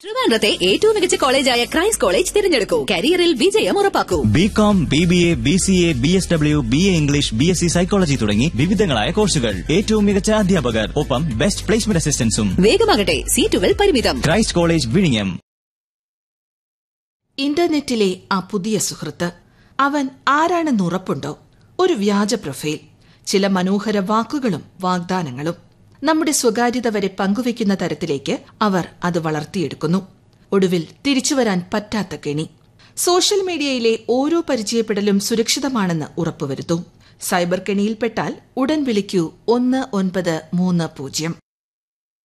ട്രിവാൻഡ്രത്തെ ഏറ്റവും മികച്ച കോളേജായ Christ college തിരഞ്ഞെടുക്കൂ കരിയറിൽ വിജയം ഉറപ്പാക്കൂ B com B B A B C A B S W B A English B S C psychology തുടങ്ങി വിവിധങ്ങളായ കോഴ്സുകൾ ഏറ്റവും മികച്ച അധ്യാപകർ ഒപ്പം ബെസ്റ്റ് പ്ലേസ്മെന്റ് അസിസ്റ്റൻസും വേഗമാകട്ടെ സീറ്റുകൾ പരിമിതം ക്രൈസ്റ്റ് കോളേജ് വിഴിഞ്ഞം ഇന്റർനെറ്റിലെ ആ പുതിയ സുഹൃത്ത് അവൻ ആരാണെന്ന് ഉറപ്പുണ്ടോ ഒരു വ്യാജ പ്രൊഫൈൽ ചില മനോഹര വാക്കുകളും വാഗ്ദാനങ്ങളും നമ്മുടെ സ്വകാര്യത വരെ പങ്കുവെക്കുന്ന തരത്തിലേക്ക് അവർ അത് വളർത്തിയെടുക്കുന്നു ഒടുവിൽ തിരിച്ചുവരാൻ പറ്റാത്ത കെണി സോഷ്യൽ മീഡിയയിലെ ഓരോ പരിചയപ്പെടലും സുരക്ഷിതമാണെന്ന് ഉറപ്പുവരുത്തൂ സൈബർ കെണിയിൽപ്പെട്ടാൽ ഉടൻ വിളിക്കൂ ഒന്ന് ഒൻപത് മൂന്ന് പൂജ്യം